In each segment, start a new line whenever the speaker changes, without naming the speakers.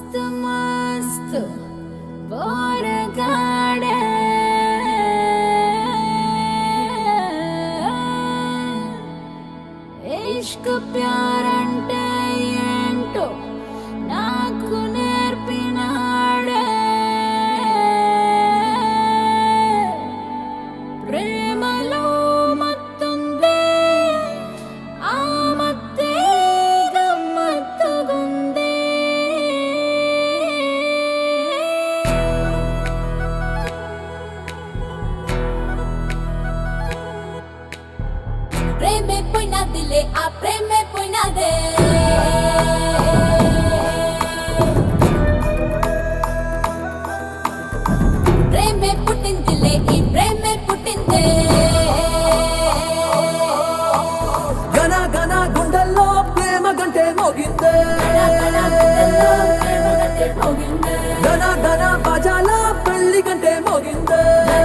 मस्त मस्त पोरगाडे ఇష్క్ ప్యారంటే ఏంటో నాకు నేర్పినాడే ప్రేమలో మత్తుంది ఆ మత్తే గమ్మత్తుగుంది ప్రేమే పోయినదిలే ఆ ప్రేమే పోయినదే ప్రేమే పుట్టిందిలే ఈ ప్రేమే పుట్టిందే
గన గన గుండెల్లో ప్రేమ గంటే మోగిందే గన గన బజాల పెళ్లి గంటే మోగిందే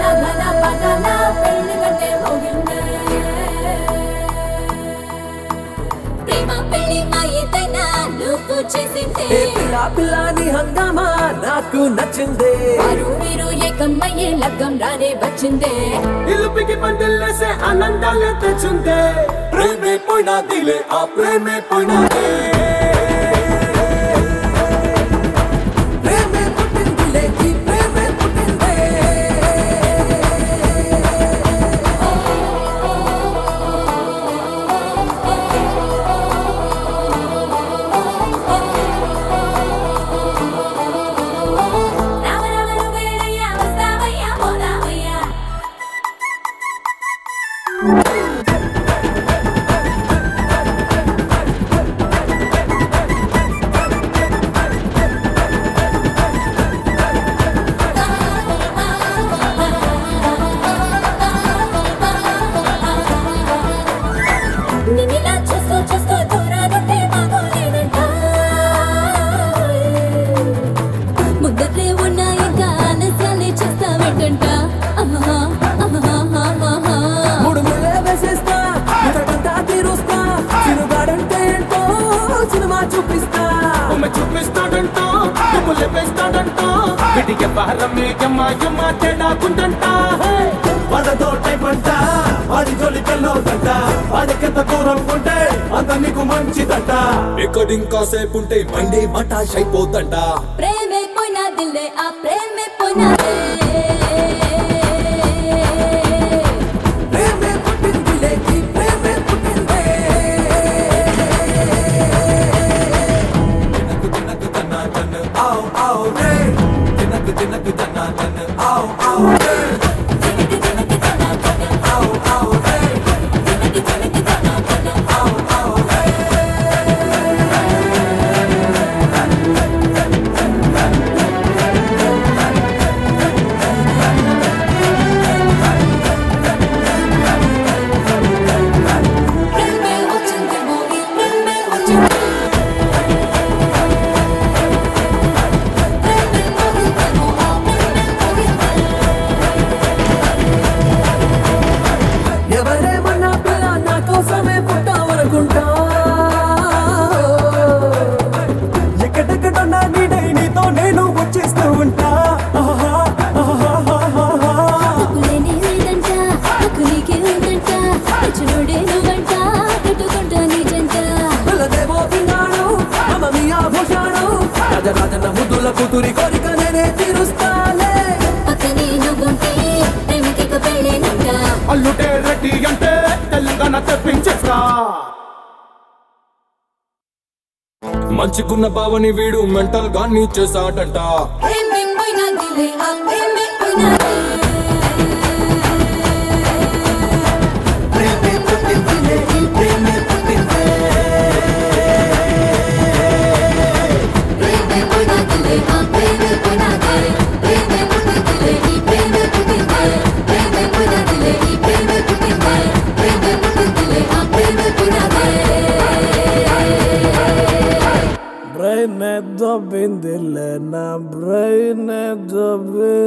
ప్రేమ పెళ్లి మా ఏదైనా నువ్వు చేసిందే
ఏ పిల్ల పిల్లని హంగామా నాకు నచ్చిందే
వారు మీరు ఏకమయ్యే లగ్గం రానే వచ్చిందే
ఇల్లుపికి పందిల్లేసే ఆనందాలే తెచ్చుందే ప్రేమే పోయినాదిలే ఆ ప్రేమే పోయినాదే ప్రేమే పుట్టిందిలే ఈ ప్రేమే పుట్టిందే
రామ రామ నువ్వేనయ్యా వస్తావయ్యా పోదామయ్యా నిన్నిలా చూస్తూ చూస్తూ దూరానుంటే బాగోలేదంట ముద్దట్లే ఉన్నాయి ఇంకా ఆలస్యాలే చేస్తావేంటంట ఆహా, ఆహా, ఆహా.
మూడు ముళ్ళే వేసేస్తా ముదటంతా తీరుస్తా చిరుగాడంటే ఏంటో సినిమా చూపిస్తా
ఉమ్మ చూపిస్తాడంట నువ్వు లేపేస్తాడంట విడిగే భారమే యమ్మ యమ్మ తేడాకుందంట
వాడతో టైప్ అంట వాడి జోలి పెళ్ళవుతంట వాడికెంత దూరం ఉంటే అంత నీకు మంచిదంట
ఇక్కడ ఇంకా సేపు ఉంటే బండి మటాష్ అయిపోతంట
ప్రేమే పోయినదిలే ఆ ప్రేమే పోయినదే
ప్రేమే పుట్టిందిలే ఈ ప్రేమే పుట్టిందే
తినకు తన్నా తన్ను ఆవ్ ఆవ్ రే తినకు తినకు తన్నా తన్ను ఆవ్ ఆవ్ రే ఆవ్ ఆవ్ రే ఆవ్ ఆవ్ రే
ప్రేమే వచ్చిందేమో ఈ ప్రేమే వచ్చింది ప్రేమే పోయిందేమో ఆ ప్రేమే పోయింది
ఎవరేమన్నా పిల్ల నా కోసమే పుట్టావనుకుంటా ఎక్కడెక్కడున్నా నీడై నీతో నేను వచ్చేస్తూ ఉంటా ఆహా, ఆహా, ఆహా, ఆహా.
తప్పులేని లేదంట హక్కు నీకే ఉందంట తెచ్చునుడే నువ్వంట కట్టుకుంటా నీ జంట
పిల్లదేమో విన్నాడు అమ్మని ఆభూషాడు రాజరాజన ముద్దుల కూతురి కోరిక నేనే తీరుస్తాలే
పక్కనే నువ్వుంటే ప్రేమకిక పెళ్ళేనంట
అల్లుడే రెడ్డి అంటే తెలంగాణ తెప్పించేస్తా
మంచిగున్న బావని వీడు మెంటల్ గా నీ చేశాడంట
ప్రేమే పోయినదిలే ఆ ప్రేమే పోయినది
ప్రేమే పుట్టిందిలే ఈ ప్రేమే పుట్టిందే
ప్రేమే పోయినదిలే ఆ ప్రేమే పోయినది ప్రేమే పుట్టిందిలే ఈ ప్రేమే పుట్టింది ప్రేమే పోయినదిలే ఈ ప్రేమే పుట్టింది ప్రేమే పుట్టిందిలే ఆ ప్రేమే పోయినది
బ్రెయిన్ దొబ్బిందిలే నా బ్రెయిన్ దొబ్బి